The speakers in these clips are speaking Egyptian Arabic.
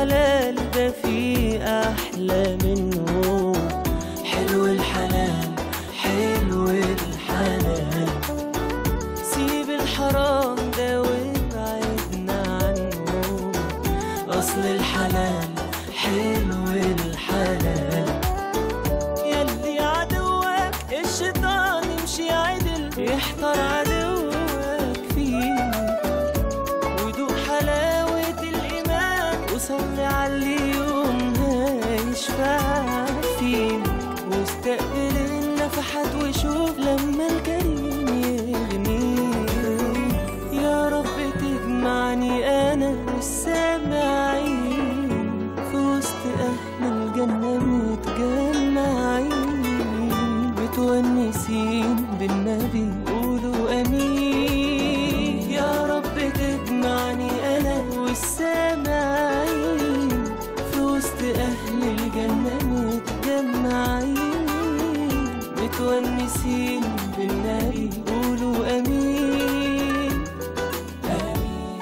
الحلال ده في أحلى منه حلو الحلال حلو الحلال سيب الحرام ده وابعدنا عنه أصل الحلال حلو الحلال يلي عدوك الشيطان يمشي عدل يحتار عدوك فيك ودوق حلاوة الإيمان وصلي على اليوم هيشفع فيك واستقبل النفحات وشوف لما الكريم يغنيك يا رب تجمعني أنا والسامعين في وسط أهل الجنة متجمعين متونسين بالنبي قولوا أمين يا رب تجمعني أنا والسامعين في وسط أهل الجنة متجمعين متونسين بالنبي قولوا أمين آمين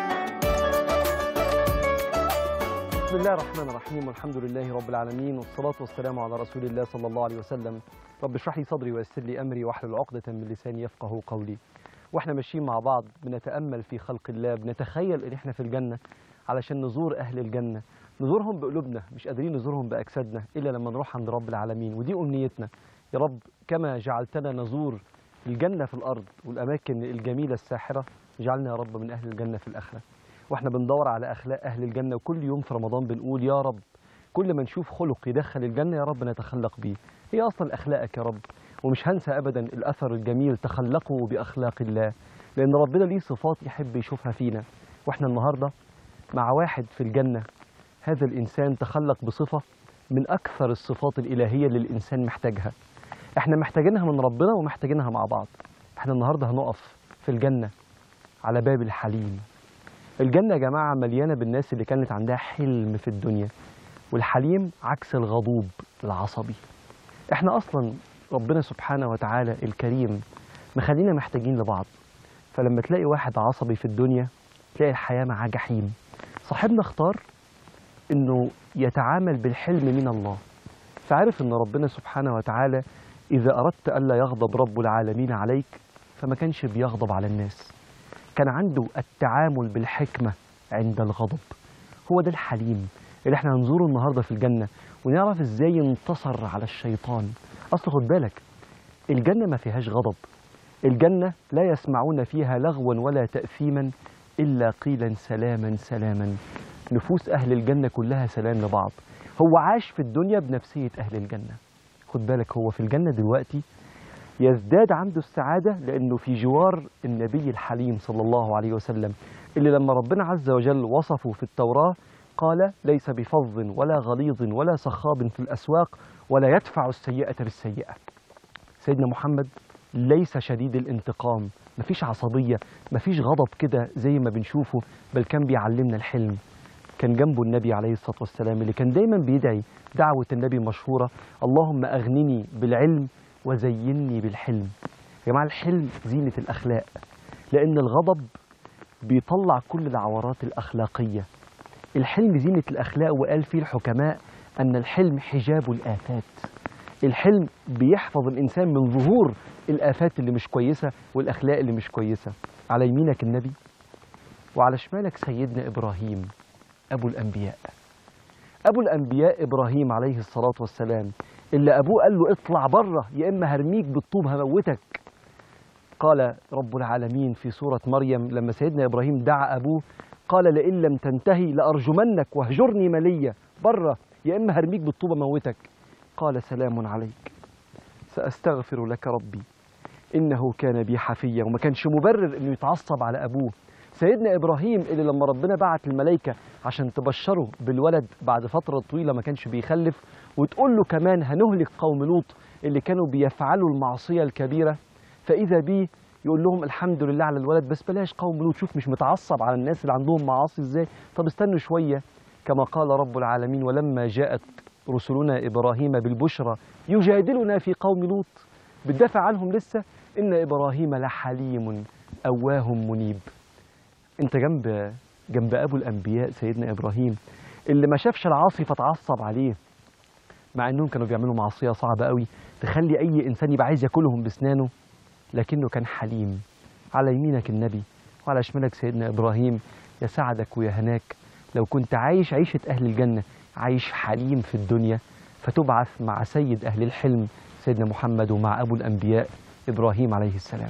بسم الله الرحمن الرحيم والحمد لله رب العالمين والصلاة والسلام على رسول الله صلى الله عليه وسلم رب اشرح لي صدري ويسر لي أمري واحلل عقدة من لساني يفقه قولي واحنا ماشيين مع بعض بنتأمل في خلق الله بنتخيل ان احنا في الجنة علشان نزور أهل الجنة نزورهم بقلوبنا مش قادرين نزورهم بأجسادنا إلا لما نروح عند رب العالمين ودي أمنيتنا يا رب كما جعلتنا نزور الجنة في الأرض والأماكن الجميلة الساحرة اجعلنا يا رب من أهل الجنة في الآخرة واحنا بندور على اخلاق اهل الجنه وكل يوم في رمضان بنقول يا رب كل ما نشوف خلق يدخل الجنه يا رب نتخلق بيه هي اصلا اخلاقك يا رب ومش هنسى ابدا الاثر الجميل تخلقوا باخلاق الله لان ربنا ليه صفات يحب يشوفها فينا واحنا النهارده مع واحد في الجنه هذا الانسان تخلق بصفه من اكثر الصفات الالهيه اللي الانسان محتاجها احنا محتاجينها من ربنا ومحتاجينها مع بعض احنا النهارده هنقف في الجنه على باب الحليم الجنة يا جماعة مليانة بالناس اللي كانت عندها حلم في الدنيا والحليم عكس الغضوب العصبي احنا اصلا ربنا سبحانه وتعالى الكريم مخلينا محتاجين لبعض فلما تلاقي واحد عصبي في الدنيا تلاقي الحياة معاه جحيم صاحبنا اختار انه يتعامل بالحلم من الله فعرف ان ربنا سبحانه وتعالى اذا اردت الا يغضب رب العالمين عليك فما كانش بيغضب على الناس كان عنده التعامل بالحكمة عند الغضب هو ده الحليم اللي احنا هنزوره النهاردة في الجنة ونعرف ازاي ينتصر على الشيطان اصل خد بالك الجنة ما فيهاش غضب الجنة لا يسمعون فيها لغوا ولا تأثيما إلا قيلا سلاما سلاما نفوس أهل الجنة كلها سلام لبعض هو عاش في الدنيا بنفسية أهل الجنة خد بالك هو في الجنة دلوقتي يزداد عنده السعادة لأنه في جوار النبي الحليم صلى الله عليه وسلم اللي لما ربنا عز وجل وصفه في التوراة قال ليس بفظ ولا غليظ ولا صخاب في الأسواق ولا يدفع السيئة بالسيئة سيدنا محمد ليس شديد الانتقام مفيش عصبية مفيش غضب كده زي ما بنشوفه بل كان بيعلمنا الحلم كان جنبه النبي عليه الصلاة والسلام اللي كان دايما بيدعي دعوة النبي مشهورة اللهم أغنني بالعلم وزيني بالحلم يا جماعة الحلم زينة الأخلاق لأن الغضب بيطلع كل العورات الأخلاقية الحلم زينة الأخلاق وقال فيه الحكماء أن الحلم حجاب الآفات الحلم بيحفظ الإنسان من ظهور الآفات اللي مش كويسة والأخلاق اللي مش كويسة على يمينك النبي وعلى شمالك سيدنا إبراهيم أبو الأنبياء أبو الأنبياء إبراهيم عليه الصلاة والسلام اللي أبوه قال له اطلع بره يا إما هرميك بالطوب هموتك قال رب العالمين في سورة مريم لما سيدنا إبراهيم دعا أبوه قال لئن لم تنتهي لأرجمنك واهجرني مليا بره يا إما هرميك بالطوب اموتك قال سلام عليك سأستغفر لك ربي إنه كان بي حفيا وما كانش مبرر إنه يتعصب على أبوه سيدنا إبراهيم اللي لما ربنا بعت الملائكة عشان تبشره بالولد بعد فترة طويلة ما كانش بيخلف وتقول له كمان هنهلك قوم لوط اللي كانوا بيفعلوا المعصية الكبيرة فإذا بيه يقول لهم الحمد لله على الولد بس بلاش قوم لوط شوف مش متعصب على الناس اللي عندهم معاصي ازاي طب استنوا شوية كما قال رب العالمين ولما جاءت رسلنا إبراهيم بالبشرى يجادلنا في قوم لوط بتدافع عنهم لسه إن إبراهيم لحليم أواه منيب أنت جنب جنب أبو الأنبياء سيدنا إبراهيم اللي ما شافش العاصي فتعصب عليه مع انهم كانوا بيعملوا معصيه صعبه قوي تخلي اي انسان يبقى عايز ياكلهم باسنانه لكنه كان حليم على يمينك النبي وعلى شمالك سيدنا ابراهيم يا سعدك ويا هناك لو كنت عايش عيشه اهل الجنه عايش حليم في الدنيا فتبعث مع سيد اهل الحلم سيدنا محمد ومع ابو الانبياء ابراهيم عليه السلام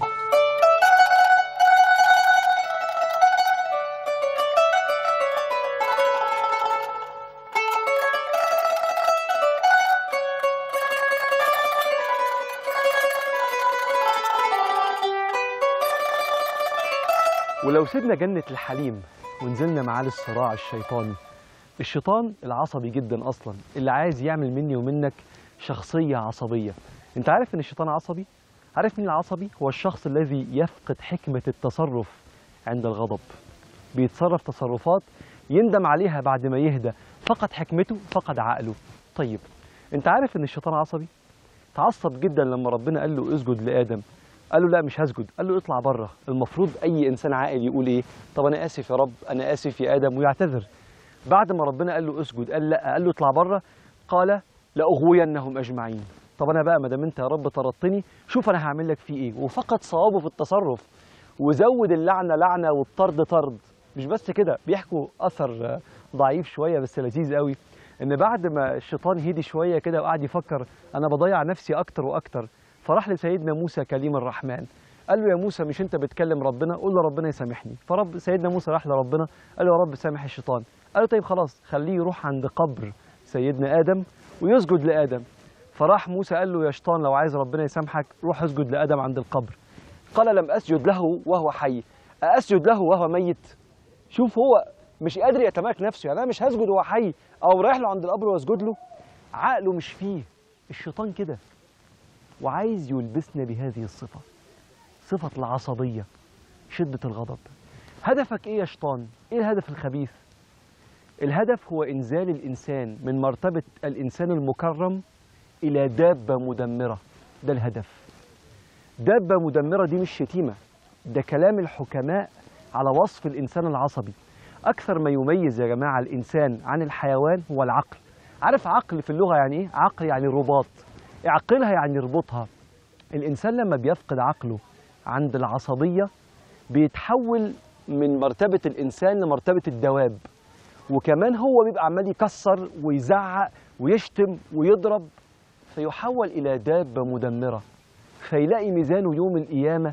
ولو سيبنا جنة الحليم ونزلنا معاه للصراع الشيطاني الشيطان العصبي جدا اصلا اللي عايز يعمل مني ومنك شخصية عصبية انت عارف ان الشيطان عصبي عارف مين العصبي هو الشخص الذي يفقد حكمة التصرف عند الغضب بيتصرف تصرفات يندم عليها بعد ما يهدى فقد حكمته فقد عقله طيب انت عارف ان الشيطان عصبي تعصب جدا لما ربنا قال له اسجد لآدم قال له لا مش هسجد قال له اطلع بره المفروض اي انسان عاقل يقول ايه طب انا اسف يا رب انا اسف يا ادم ويعتذر بعد ما ربنا قال له اسجد قال لا قال له اطلع بره قال لاغوينهم اجمعين طب انا بقى ما دام انت يا رب طردتني شوف انا هعمل لك فيه ايه وفقد صوابه في التصرف وزود اللعنه لعنه والطرد طرد مش بس كده بيحكوا اثر آه، ضعيف شويه بس لذيذ قوي ان بعد ما الشيطان هدي شويه كده وقعد يفكر انا بضيع نفسي اكتر واكتر فراح لسيدنا موسى كليم الرحمن قال له يا موسى مش انت بتكلم ربنا قول له ربنا يسامحني فرب سيدنا موسى راح لربنا قال له يا رب سامح الشيطان قال له طيب خلاص خليه يروح عند قبر سيدنا ادم ويسجد لادم فراح موسى قال له يا شيطان لو عايز ربنا يسامحك روح اسجد لادم عند القبر قال لم اسجد له وهو حي أأسجد له وهو ميت شوف هو مش قادر يتمالك نفسه يعني انا مش هسجد وهو حي او رايح له عند القبر واسجد له عقله مش فيه الشيطان كده وعايز يلبسنا بهذه الصفة صفة العصبية شدة الغضب هدفك ايه يا شيطان ايه الهدف الخبيث الهدف هو انزال الانسان من مرتبة الانسان المكرم الى دابة مدمرة ده الهدف دابة مدمرة دي مش شتيمة ده كلام الحكماء على وصف الانسان العصبي اكثر ما يميز يا جماعة الانسان عن الحيوان هو العقل عارف عقل في اللغة يعني ايه عقل يعني رباط اعقلها يعني اربطها الانسان لما بيفقد عقله عند العصبيه بيتحول من مرتبه الانسان لمرتبه الدواب وكمان هو بيبقى عمال يكسر ويزعق ويشتم ويضرب فيحول الى دابه مدمره فيلاقي ميزانه يوم القيامه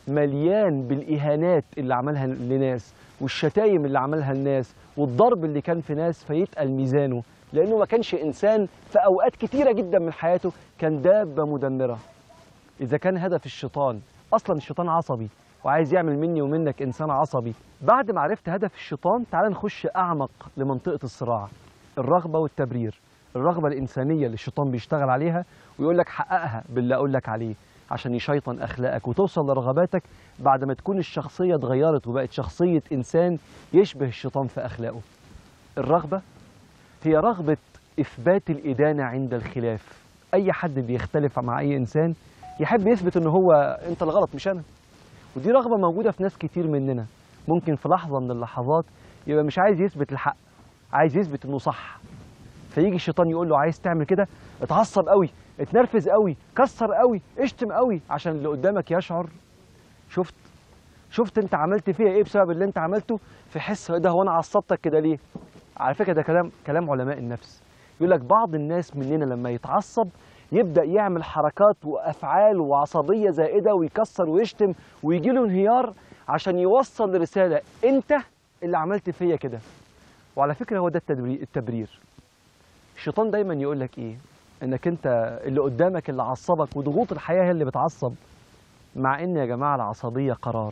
مليان بالاهانات اللي عملها لناس والشتايم اللي عملها الناس والضرب اللي كان في ناس فيتقل ميزانه لانه ما كانش انسان في اوقات كتيره جدا من حياته كان دابه مدمره اذا كان هدف الشيطان اصلا الشيطان عصبي وعايز يعمل مني ومنك انسان عصبي بعد ما عرفت هدف الشيطان تعال نخش اعمق لمنطقه الصراع الرغبه والتبرير الرغبه الانسانيه اللي الشيطان بيشتغل عليها ويقول لك حققها باللي اقول لك عليه عشان يشيطن اخلاقك وتوصل لرغباتك بعد ما تكون الشخصيه اتغيرت وبقت شخصيه انسان يشبه الشيطان في اخلاقه الرغبه هي رغبة إثبات الإدانة عند الخلاف أي حد بيختلف مع أي إنسان يحب يثبت إن هو أنت الغلط مش أنا ودي رغبة موجودة في ناس كتير مننا ممكن في لحظة من اللحظات يبقى مش عايز يثبت الحق عايز يثبت إنه صح فيجي الشيطان يقول له عايز تعمل كده اتعصب قوي اتنرفز قوي كسر قوي اشتم قوي عشان اللي قدامك يشعر شفت شفت انت عملت فيها ايه بسبب اللي انت عملته في حس ده هو انا عصبتك كده ليه على فكره ده كلام كلام علماء النفس يقول لك بعض الناس مننا لما يتعصب يبدا يعمل حركات وافعال وعصبيه زائده ويكسر ويشتم ويجي له انهيار عشان يوصل رساله انت اللي عملت فيا كده وعلى فكره هو ده التدبري- التبرير الشيطان دايما يقول لك ايه انك انت اللي قدامك اللي عصبك وضغوط الحياه هي اللي بتعصب مع ان يا جماعه العصبيه قرار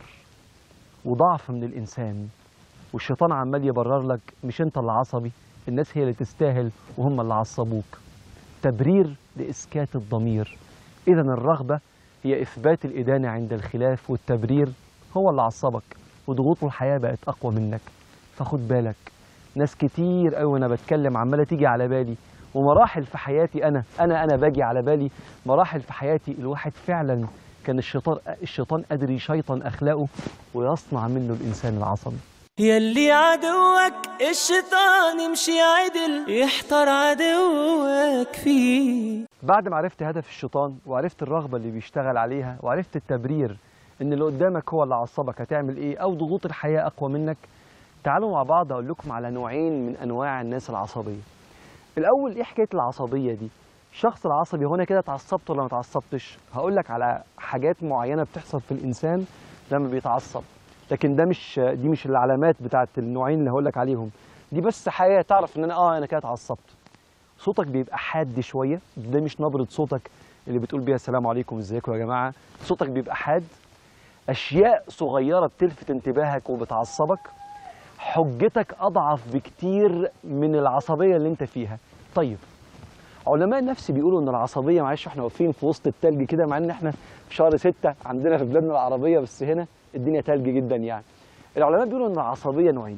وضعف من الانسان والشيطان عمال يبرر لك مش انت اللي عصبي الناس هي اللي تستاهل وهم اللي عصبوك تبرير لإسكات الضمير إذا الرغبة هي إثبات الإدانة عند الخلاف والتبرير هو اللي عصبك وضغوط الحياة بقت أقوى منك فخد بالك ناس كتير قوي وانا بتكلم عماله تيجي على بالي ومراحل في حياتي انا انا انا باجي على بالي مراحل في حياتي الواحد فعلا كان الشيطان الشيطان قادر يشيطن اخلاقه ويصنع منه الانسان العصبي يلي عدوك الشيطان يمشي عدل يحتار عدوك فيه بعد ما عرفت هدف الشيطان وعرفت الرغبة اللي بيشتغل عليها وعرفت التبرير ان اللي قدامك هو اللي عصبك هتعمل ايه او ضغوط الحياة اقوى منك تعالوا مع بعض اقول لكم على نوعين من انواع الناس العصبية الاول ايه حكاية العصبية دي الشخص العصبي هنا كده اتعصبت ولا ما اتعصبتش هقول لك على حاجات معينة بتحصل في الانسان لما بيتعصب لكن ده مش دي مش العلامات بتاعت النوعين اللي هقول لك عليهم دي بس حاجة تعرف ان انا اه انا كده اتعصبت صوتك بيبقى حاد شويه ده مش نبره صوتك اللي بتقول بيها السلام عليكم ازيكم يا جماعه صوتك بيبقى حاد اشياء صغيره بتلفت انتباهك وبتعصبك حجتك اضعف بكتير من العصبيه اللي انت فيها طيب علماء النفس بيقولوا ان العصبيه معلش احنا واقفين في وسط التلج كده مع ان احنا في شهر ستة عندنا في بلادنا العربيه بس هنا الدنيا تلج جدا يعني العلماء بيقولوا ان العصبيه نوعين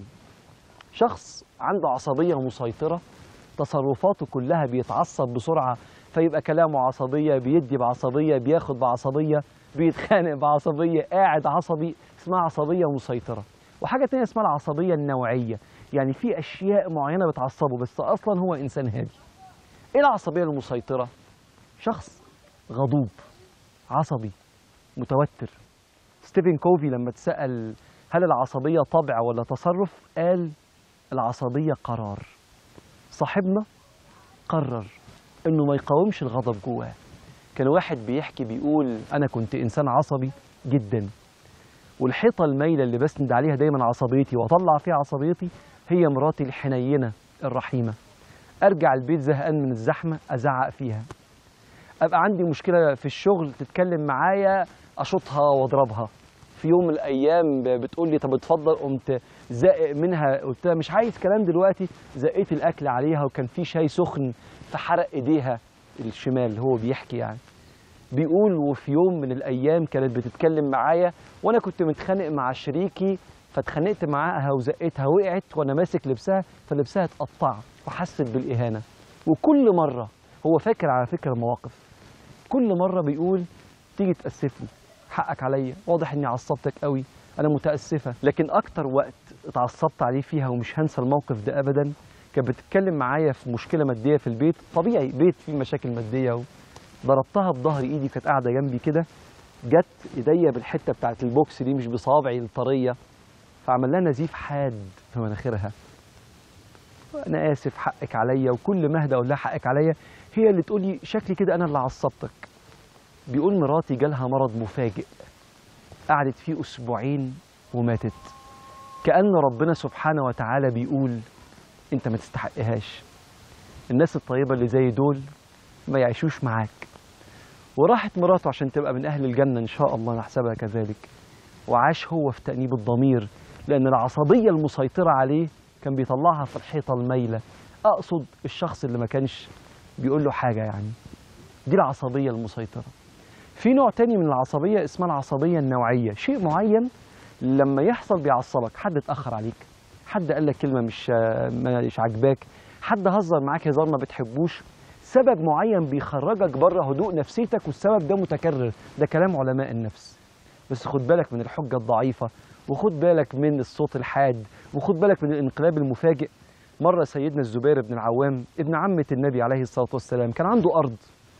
شخص عنده عصبيه مسيطره تصرفاته كلها بيتعصب بسرعة فيبقى كلامه عصبية بيدي بعصبية بياخد بعصبية بيتخانق بعصبية قاعد عصبي اسمها عصبية مسيطرة وحاجة تانية اسمها العصبية النوعية يعني في أشياء معينة بتعصبه بس أصلا هو إنسان هادي إيه العصبية المسيطرة؟ شخص غضوب عصبي متوتر ستيفن كوفي لما اتسأل هل العصبية طبع ولا تصرف قال العصبية قرار صاحبنا قرر انه ما يقاومش الغضب جواه كان واحد بيحكي بيقول انا كنت انسان عصبي جدا والحيطه المايله اللي بسند عليها دايما عصبيتي واطلع فيها عصبيتي هي مراتي الحنينه الرحيمه ارجع البيت زهقان من الزحمه ازعق فيها ابقى عندي مشكله في الشغل تتكلم معايا اشوطها واضربها في يوم من الايام ب- بتقول لي طب اتفضل قمت زائق منها قلت لها مش عايز كلام دلوقتي زقيت الاكل عليها وكان في شاي سخن فحرق ايديها الشمال هو بيحكي يعني بيقول وفي يوم من الايام كانت بتتكلم معايا وانا كنت متخانق مع شريكي فاتخانقت معاها وزقيتها وقعت وانا ماسك لبسها فلبسها اتقطع وحست بالاهانه وكل مره هو فاكر على فكره المواقف كل مره بيقول تيجي تاسف لي حقك عليا واضح اني عصبتك قوي انا متاسفه لكن اكتر وقت اتعصبت عليه فيها ومش هنسى الموقف ده ابدا كانت بتتكلم معايا في مشكله ماديه في البيت طبيعي بيت فيه مشاكل ماديه و... ضربتها بظهر ايدي كانت قاعده جنبي كده جت ايديا بالحته بتاعت البوكس دي مش بصوابعي الطريه فعمل لها نزيف حاد في مناخيرها انا اسف حقك عليا وكل ما اهدى اقول لها حقك عليا هي اللي تقول لي شكلي كده انا اللي عصبتك بيقول مراتي جالها مرض مفاجئ قعدت فيه اسبوعين وماتت كأن ربنا سبحانه وتعالى بيقول انت ما تستحقهاش الناس الطيبة اللي زي دول ما يعيشوش معاك وراحت مراته عشان تبقى من أهل الجنة إن شاء الله نحسبها كذلك وعاش هو في تأنيب الضمير لأن العصبية المسيطرة عليه كان بيطلعها في الحيطة المايلة أقصد الشخص اللي ما كانش بيقول له حاجة يعني دي العصبية المسيطرة في نوع تاني من العصبية اسمها العصبية النوعية شيء معين لما يحصل بيعصبك حد اتأخر عليك حد قال لك كلمة مش مش عاجباك حد هزر معاك هزار ما بتحبوش سبب معين بيخرجك بره هدوء نفسيتك والسبب ده متكرر ده كلام علماء النفس بس خد بالك من الحجة الضعيفة وخد بالك من الصوت الحاد وخد بالك من الانقلاب المفاجئ مرة سيدنا الزبير بن العوام ابن عمة النبي عليه الصلاة والسلام كان عنده أرض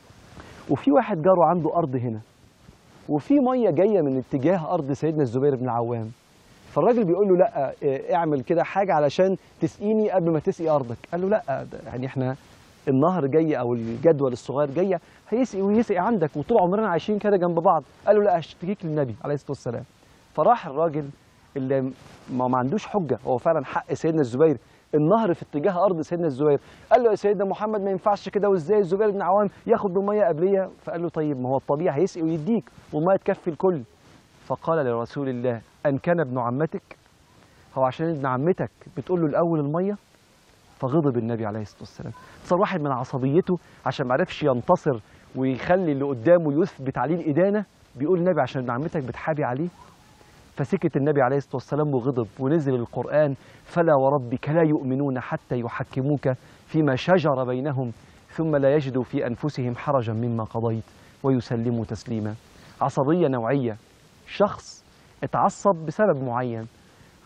وفي واحد جاره عنده أرض هنا وفي مية جاية من اتجاه أرض سيدنا الزبير بن العوام فالراجل بيقول له لا إيه، اعمل كده حاجة علشان تسقيني قبل ما تسقي أرضك قال له لا ده يعني احنا النهر جاي او الجدول الصغير جايه هيسقي ويسقي عندك وطول عمرنا عايشين كده جنب بعض قال له لا اشتكيك للنبي عليه الصلاه والسلام فراح الراجل اللي ما, ما عندوش حجه هو فعلا حق سيدنا الزبير النهر في اتجاه ارض سيدنا الزبير قال له يا سيدنا محمد ما ينفعش كده وازاي الزبير بن عوام ياخد بالميه قبليه فقال له طيب ما هو الطبيعي هيسقي ويديك والميه تكفي الكل فقال لرسول الله ان كان ابن عمتك هو عشان ابن عمتك بتقول له الاول الميه فغضب النبي عليه الصلاه والسلام صار واحد من عصبيته عشان ما عرفش ينتصر ويخلي اللي قدامه يثبت عليه الادانه بيقول النبي عشان ابن عمتك بتحابي عليه فسكت النبي عليه الصلاه والسلام وغضب ونزل القران فلا وربك لا يؤمنون حتى يحكموك فيما شجر بينهم ثم لا يجدوا في انفسهم حرجا مما قضيت ويسلموا تسليما عصبيه نوعيه شخص اتعصب بسبب معين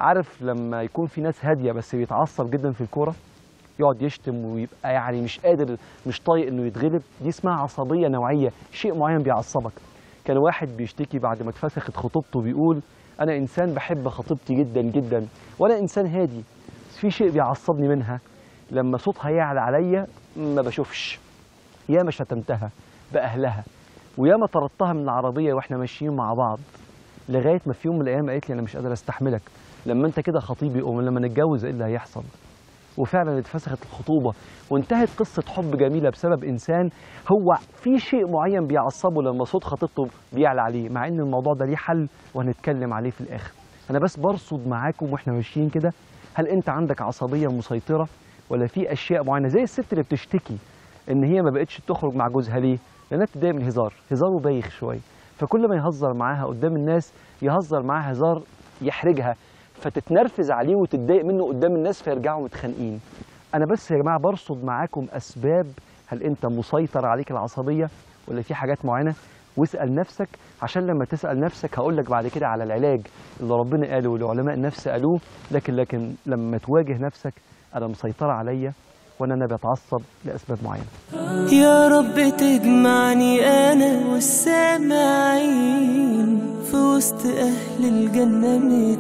عارف لما يكون في ناس هاديه بس بيتعصب جدا في الكوره يقعد يشتم ويبقى يعني مش قادر مش طايق انه يتغلب دي اسمها عصبيه نوعيه شيء معين بيعصبك كان واحد بيشتكي بعد ما اتفسخت خطوبته بيقول انا انسان بحب خطيبتي جدا جدا وانا انسان هادي بس في شيء بيعصبني منها لما صوتها يعلى عليا ما بشوفش ياما شتمتها باهلها وياما طردتها من العربيه واحنا ماشيين مع بعض لغايه ما في يوم من الايام قالت لي انا مش قادر استحملك لما انت كده خطيبي قوم لما نتجوز ايه اللي هيحصل وفعلا اتفسخت الخطوبه وانتهت قصه حب جميله بسبب انسان هو في شيء معين بيعصبه لما صوت خطيبته بيعلى عليه مع ان الموضوع ده ليه حل وهنتكلم عليه في الاخر انا بس برصد معاكم واحنا ماشيين كده هل انت عندك عصبيه مسيطره ولا في اشياء معينه زي الست اللي بتشتكي ان هي ما بقتش تخرج مع جوزها ليه لانها بتتضايق من الهزار هزاره بايخ شويه فكل ما يهزر معاها قدام الناس يهزر معاها هزار يحرجها فتتنرفز عليه وتتضايق منه قدام الناس فيرجعوا متخانقين انا بس يا جماعه برصد معاكم اسباب هل انت مسيطر عليك العصبيه ولا في حاجات معينه واسال نفسك عشان لما تسال نفسك هقول لك بعد كده على العلاج اللي ربنا قاله والعلماء النفس قالوه لكن لكن لما تواجه نفسك انا مسيطره عليا وانا انا بتعصب لاسباب معينه يا رب تجمعني انا والسامعين في وسط اهل الجنه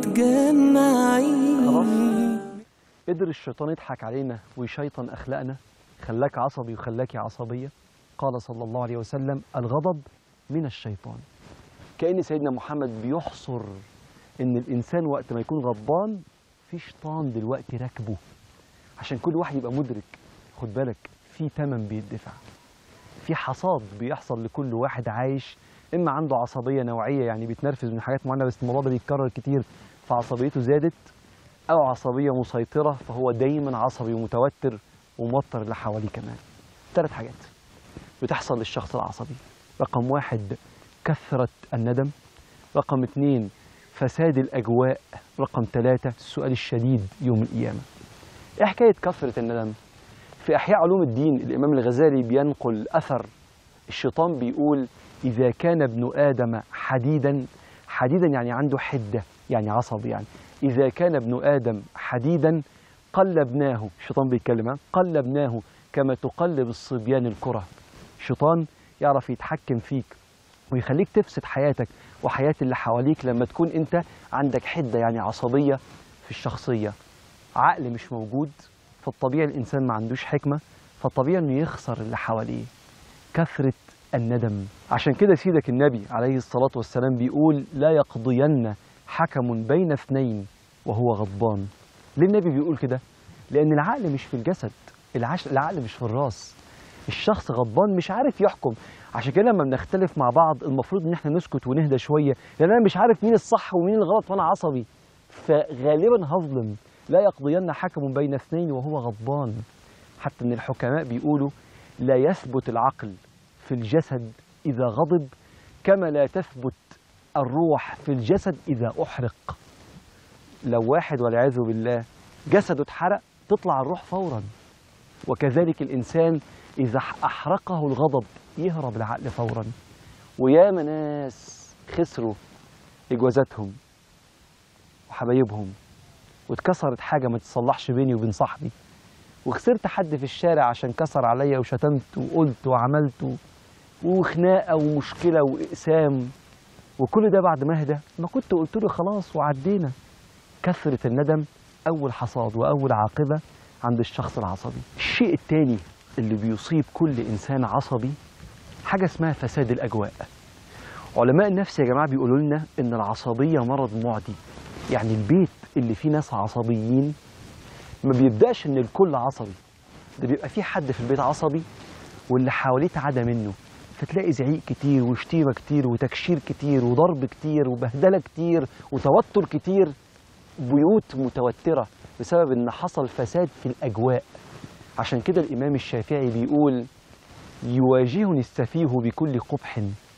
متجمعين قدر الشيطان يضحك علينا ويشيطن اخلاقنا خلاك عصبي وخلاكي عصبيه قال صلى الله عليه وسلم الغضب من الشيطان كأن سيدنا محمد بيحصر ان الانسان وقت ما يكون غضبان في شيطان دلوقتي راكبه عشان كل واحد يبقى مدرك خد بالك في ثمن بيدفع في حصاد بيحصل لكل واحد عايش اما عنده عصبيه نوعيه يعني بيتنرفز من حاجات معينه بس الموضوع ده بيتكرر كتير فعصبيته زادت او عصبيه مسيطره فهو دايما عصبي ومتوتر وموتر اللي حواليه كمان ثلاث حاجات بتحصل للشخص العصبي رقم واحد كثرة الندم رقم اثنين فساد الأجواء رقم ثلاثة السؤال الشديد يوم القيامة إيه حكاية كثرة الندم في أحياء علوم الدين الإمام الغزالي بينقل أثر الشيطان بيقول إذا كان ابن آدم حديدا حديدا يعني عنده حدة يعني عصبي يعني إذا كان ابن آدم حديدا قلبناه الشيطان بيتكلم ها؟ قلبناه كما تقلب الصبيان الكرة الشيطان يعرف يتحكم فيك ويخليك تفسد حياتك وحياة اللي حواليك لما تكون انت عندك حدة يعني عصبية في الشخصية عقل مش موجود فالطبيعي الإنسان ما عندوش حكمة فالطبيعي إنه يخسر اللي حواليه كثرة الندم عشان كده سيدك النبي عليه الصلاة والسلام بيقول لا يقضين حكم بين اثنين وهو غضبان ليه النبي بيقول كده؟ لأن العقل مش في الجسد العش... العقل مش في الراس الشخص غضبان مش عارف يحكم عشان كده لما بنختلف مع بعض المفروض ان احنا نسكت ونهدى شويه لان انا مش عارف مين الصح ومين الغلط وانا عصبي فغالبا هظلم لا يقضين حكم بين اثنين وهو غضبان حتى ان الحكماء بيقولوا لا يثبت العقل في الجسد اذا غضب كما لا تثبت الروح في الجسد اذا احرق لو واحد والعياذ بالله جسده اتحرق تطلع الروح فورا وكذلك الانسان اذا احرقه الغضب يهرب العقل فورا وياما ناس خسروا اجوازاتهم وحبايبهم واتكسرت حاجه ما تتصلحش بيني وبين صاحبي وخسرت حد في الشارع عشان كسر عليا وشتمت وقلت وعملت وخناقه ومشكله واقسام وكل ده بعد ما اهدى ما كنت قلت له خلاص وعدينا كثره الندم اول حصاد واول عاقبه عند الشخص العصبي الشيء التاني اللي بيصيب كل انسان عصبي حاجه اسمها فساد الاجواء علماء النفس يا جماعه بيقولوا لنا ان العصبيه مرض معدي يعني البيت اللي فيه ناس عصبيين ما بيبداش ان الكل عصبي ده بيبقى في حد في البيت عصبي واللي حواليه تعدى منه فتلاقي زعيق كتير وشتيمه كتير وتكشير كتير وضرب كتير وبهدله كتير وتوتر كتير بيوت متوتره بسبب ان حصل فساد في الاجواء عشان كده الامام الشافعي بيقول يواجهني السفيه بكل قبح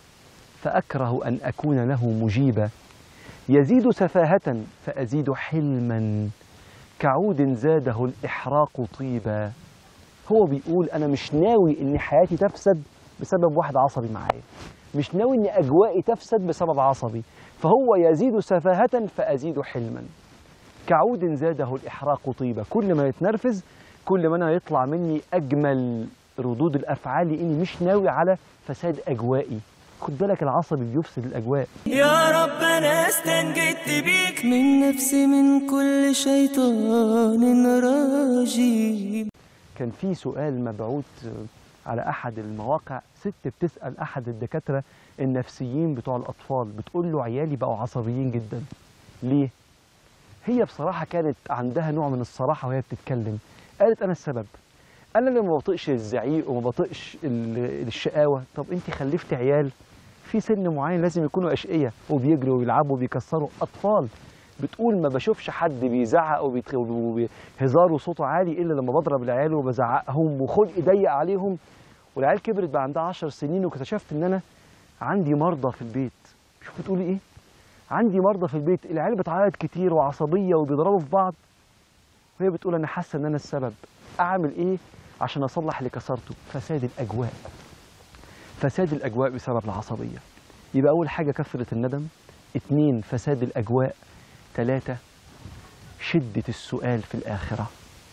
فاكره ان اكون له مجيبا يزيد سفاهه فازيد حلما كعود زاده الاحراق طيبا هو بيقول انا مش ناوي ان حياتي تفسد بسبب واحد عصبي معايا مش ناوي ان اجوائي تفسد بسبب عصبي فهو يزيد سفاهه فازيد حلما كعود زاده الإحراق طيبة كل ما يتنرفز كل ما أنا يطلع مني أجمل ردود الأفعال لأني مش ناوي على فساد أجوائي خد بالك العصبي بيفسد الأجواء يا رب انا استنجدت بيك من نفسي من كل شيطان رجيم كان في سؤال مبعوث على أحد المواقع ست بتسأل أحد الدكاترة النفسيين بتوع الأطفال بتقول له عيالي بقوا عصبيين جدا ليه؟ هي بصراحة كانت عندها نوع من الصراحة وهي بتتكلم قالت أنا السبب أنا اللي ما بطيقش الزعيق وما بطيقش ال- الشقاوة طب أنت خلفت عيال في سن معين لازم يكونوا أشقية وبيجروا ويلعبوا وبيكسروا أطفال بتقول ما بشوفش حد بيزعق وبيت- وهزار وصوته عالي إلا لما بضرب العيال وبزعقهم وخلقي ضيق عليهم والعيال كبرت بقى عندها عشر سنين واكتشفت إن أنا عندي مرضى في البيت شوف بتقولي إيه عندي مرضى في البيت العيال بتعيط كتير وعصبية وبيضربوا في بعض وهي بتقول أنا حاسة إن أنا السبب أعمل إيه عشان أصلح اللي كسرته فساد الأجواء فساد الأجواء بسبب العصبية يبقى أول حاجة كثرة الندم اتنين فساد الأجواء تلاتة شدة السؤال في الآخرة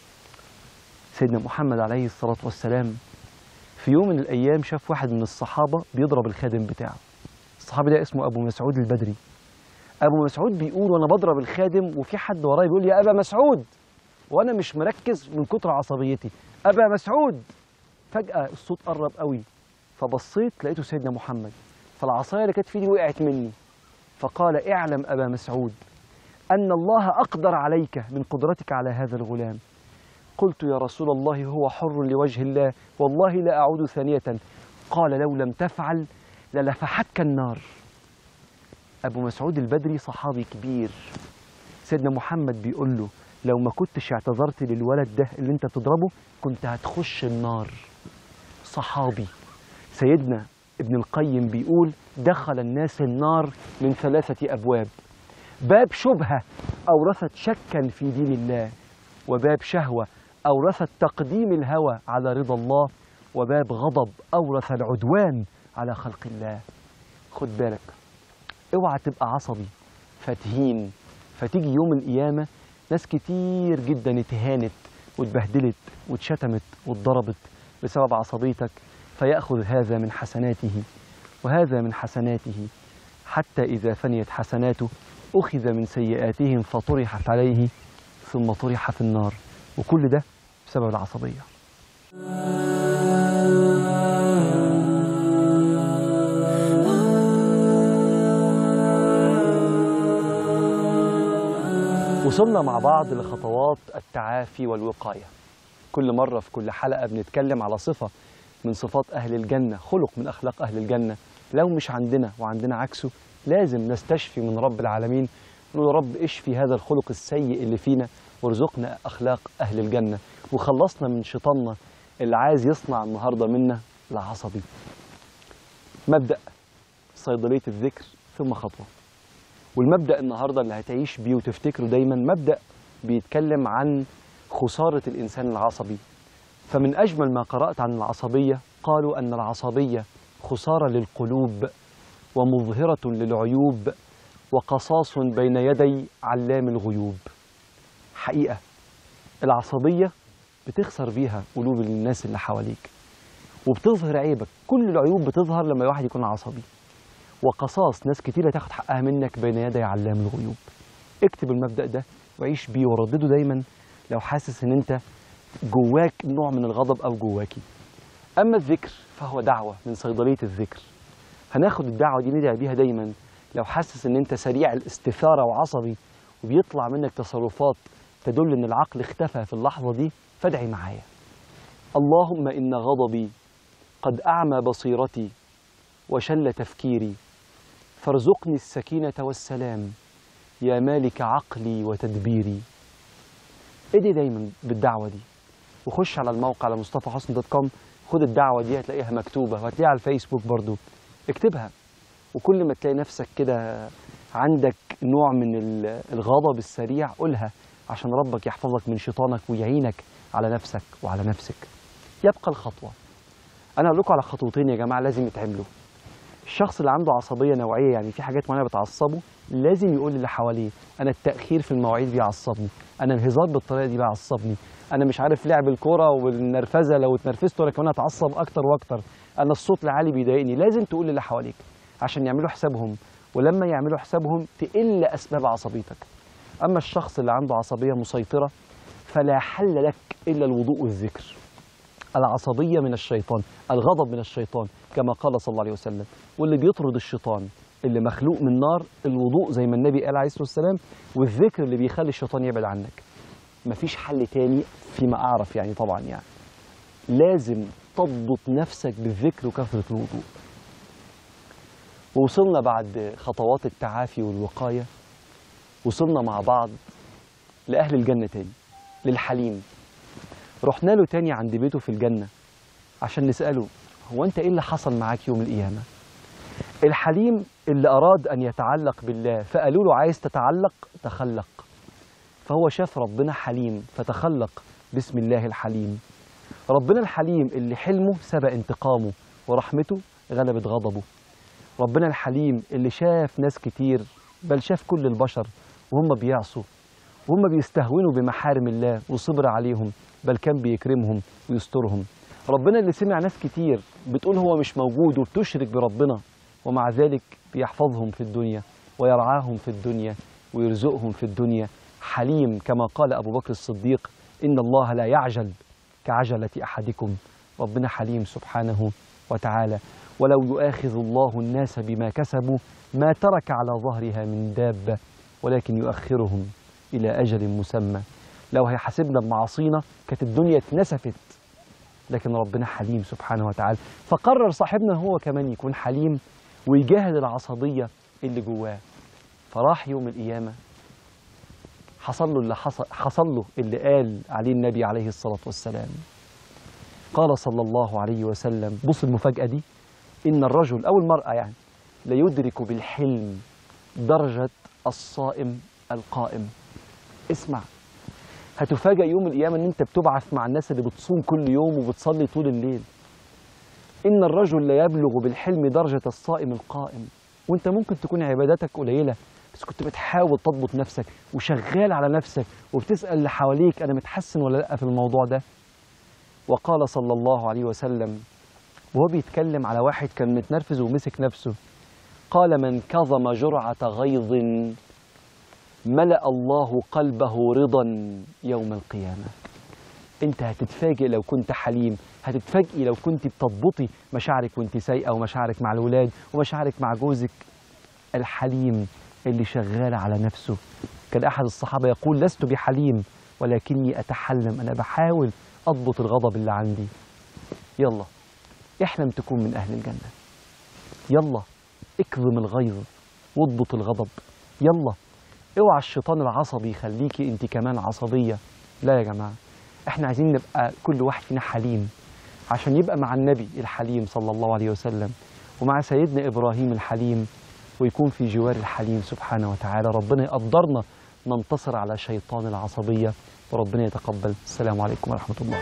سيدنا محمد عليه الصلاة والسلام في يوم من الأيام شاف واحد من الصحابة بيضرب الخادم بتاعه الصحابي ده اسمه أبو مسعود البدري أبو مسعود بيقول وأنا بضرب الخادم وفي حد ورايا بيقول يا أبا مسعود وأنا مش مركز من كتر عصبيتي أبا مسعود فجأة الصوت قرب قوي فبصيت لقيته سيدنا محمد فالعصاية اللي كانت في ايدي وقعت مني فقال اعلم أبا مسعود أن الله أقدر عليك من قدرتك على هذا الغلام قلت يا رسول الله هو حر لوجه الله والله لا أعود ثانية قال لو لم تفعل للفحتك النار أبو مسعود البدري صحابي كبير سيدنا محمد بيقول له لو ما كنتش اعتذرت للولد ده اللي انت بتضربه كنت هتخش النار صحابي سيدنا ابن القيم بيقول دخل الناس النار من ثلاثة أبواب باب شبهة أورثت شكا في دين الله وباب شهوة أورثت تقديم الهوى على رضا الله وباب غضب أورث العدوان على خلق الله خد بالك اوعى تبقى عصبي فتهين فتيجي يوم القيامة ناس كتير جدا اتهانت واتبهدلت واتشتمت واتضربت بسبب عصبيتك فيأخذ هذا من حسناته وهذا من حسناته حتى إذا فنيت حسناته أخذ من سيئاتهم فطرحت عليه ثم طرح في النار وكل ده بسبب العصبية وصلنا مع بعض لخطوات التعافي والوقاية كل مرة في كل حلقة بنتكلم على صفة من صفات أهل الجنة خلق من أخلاق أهل الجنة لو مش عندنا وعندنا عكسه لازم نستشفي من رب العالمين نقول يا رب اشفي هذا الخلق السيء اللي فينا وارزقنا أخلاق أهل الجنة وخلصنا من شيطاننا اللي عايز يصنع النهاردة منا العصبي مبدأ صيدلية الذكر ثم خطوة والمبدأ النهاردة اللي هتعيش بيه وتفتكره دايما مبدأ بيتكلم عن خسارة الإنسان العصبي فمن أجمل ما قرأت عن العصبية قالوا أن العصبية خسارة للقلوب ومظهرة للعيوب وقصاص بين يدي علام الغيوب حقيقة العصبية بتخسر بيها قلوب الناس اللي حواليك وبتظهر عيبك كل العيوب بتظهر لما الواحد يكون عصبي وقصاص ناس كتيرة تاخد حقها منك بين يدي علام الغيوب اكتب المبدأ ده وعيش بيه وردده دايما لو حاسس ان انت جواك نوع من الغضب او جواكي اما الذكر فهو دعوة من صيدلية الذكر هناخد الدعوة دي ندعي بيها دايما لو حاسس ان انت سريع الاستثارة وعصبي وبيطلع منك تصرفات تدل ان العقل اختفى في اللحظة دي فادعي معايا اللهم ان غضبي قد اعمى بصيرتي وشل تفكيري فارزقني السكينة والسلام يا مالك عقلي وتدبيري ادعي دايما بالدعوة دي وخش على الموقع على مصطفى حسن دوت كوم خد الدعوة دي هتلاقيها مكتوبة وهتلاقيها على الفيسبوك برضو اكتبها وكل ما تلاقي نفسك كده عندك نوع من ال- الغضب السريع قولها عشان ربك يحفظك من شيطانك ويعينك على نفسك وعلى نفسك يبقى الخطوة أنا أقول لكم على خطوتين يا جماعة لازم يتعملوا الشخص اللي عنده عصبيه نوعيه يعني في حاجات معينه بتعصبه لازم يقول للي حواليه انا التاخير في المواعيد بيعصبني انا الهزار بالطريقه دي بيعصبني انا مش عارف لعب الكوره والنرفزه لو اتنرفزت انا كمان هتعصب اكتر واكتر انا الصوت العالي بيضايقني لازم تقول للي حواليك عشان يعملوا حسابهم ولما يعملوا حسابهم تقل اسباب عصبيتك اما الشخص اللي عنده عصبيه مسيطره فلا حل لك الا الوضوء والذكر العصبيه من الشيطان الغضب من الشيطان كما قال صلى الله عليه وسلم واللي بيطرد الشيطان اللي مخلوق من نار الوضوء زي ما النبي قال عليه الصلاه والسلام والذكر اللي بيخلي الشيطان يبعد عنك مفيش حل تاني فيما اعرف يعني طبعا يعني لازم تضبط نفسك بالذكر وكثره الوضوء ووصلنا بعد خطوات التعافي والوقايه وصلنا مع بعض لاهل الجنه تاني للحليم رحنا له تاني عند بيته في الجنه عشان نساله هو انت ايه اللي حصل معاك يوم القيامه الحليم اللي اراد ان يتعلق بالله فقالوا له عايز تتعلق تخلق فهو شاف ربنا حليم فتخلق بسم الله الحليم ربنا الحليم اللي حلمه سبق انتقامه ورحمته غلبت غضبه ربنا الحليم اللي شاف ناس كتير بل شاف كل البشر وهم بيعصوا وهم بيستهونوا بمحارم الله وصبر عليهم بل كان بيكرمهم ويسترهم ربنا اللي سمع ناس كتير بتقول هو مش موجود وبتشرك بربنا ومع ذلك بيحفظهم في الدنيا ويرعاهم في الدنيا ويرزقهم في الدنيا حليم كما قال أبو بكر الصديق إن الله لا يعجل كعجلة أحدكم ربنا حليم سبحانه وتعالى ولو يؤاخذ الله الناس بما كسبوا ما ترك على ظهرها من دابة ولكن يؤخرهم إلى أجل مسمى لو هيحاسبنا بمعاصينا كانت الدنيا اتنسفت لكن ربنا حليم سبحانه وتعالى فقرر صاحبنا هو كمان يكون حليم ويجاهد العصبية اللي جواه فراح يوم القيامة حصل له اللي حصل, حصل له اللي قال عليه النبي عليه الصلاة والسلام قال صلى الله عليه وسلم بص المفاجأة دي إن الرجل أو المرأة يعني ليدرك بالحلم درجة الصائم القائم اسمع هتفاجأ يوم القيامة إن أنت بتبعث مع الناس اللي بتصوم كل يوم وبتصلي طول الليل إن الرجل لا يبلغ بالحلم درجة الصائم القائم وأنت ممكن تكون عباداتك قليلة بس كنت بتحاول تضبط نفسك وشغال على نفسك وبتسأل اللي حواليك أنا متحسن ولا لأ في الموضوع ده وقال صلى الله عليه وسلم وهو بيتكلم على واحد كان متنرفز ومسك نفسه قال من كظم جرعة غيظ ملأ الله قلبه رضا يوم القيامة انت هتتفاجئ لو كنت حليم هتتفاجئي لو كنت بتضبطي مشاعرك وانت سايقة ومشاعرك مع الولاد ومشاعرك مع جوزك الحليم اللي شغال على نفسه كان أحد الصحابة يقول لست بحليم ولكني أتحلم أنا بحاول أضبط الغضب اللي عندي يلا احلم تكون من أهل الجنة يلا اكظم الغيظ واضبط الغضب يلا اوعى الشيطان العصبي يخليكي انت كمان عصبية لا يا جماعة احنا عايزين نبقى كل واحد فينا حليم عشان يبقى مع النبي الحليم صلى الله عليه وسلم ومع سيدنا إبراهيم الحليم ويكون في جوار الحليم سبحانه وتعالى ربنا يقدرنا ننتصر على شيطان العصبية وربنا يتقبل السلام عليكم ورحمة الله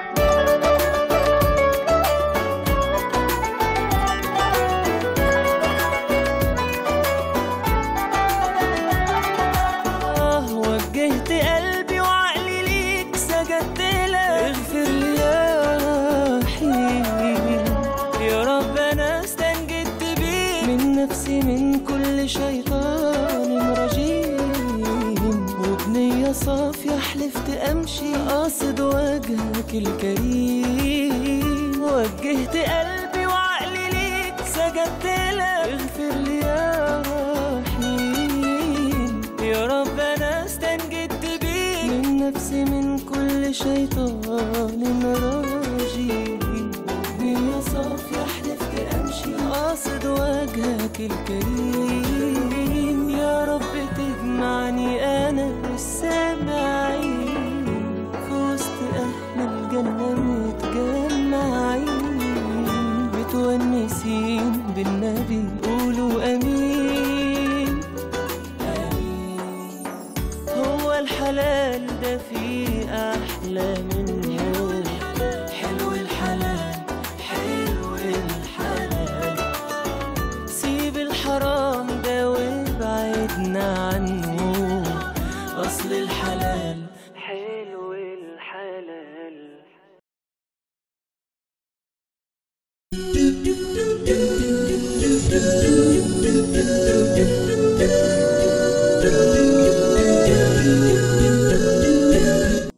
آه وجهت قلبي وعقلي ليك سجدت لك اغفر لي يا رحيم يا رب انا استنجدت بيك من نفسي من كل شيطان رجيم وبنية صافية حلفت امشي قاصد وجهك الكريم وجهت قلبي وعقلي ليك سجدت لك اغفر لي يا رحيم يا رب انا استنجدت بيك من نفسي من كل شيطان رجيم يا صافية حلفت امشي قاصد وجهك الكريم يا رب تجمعني انا والسامعين في وسط اهل الجنة متجمعين متونسين بالنبي قولوا امين هو الحلال ده فيه أحلى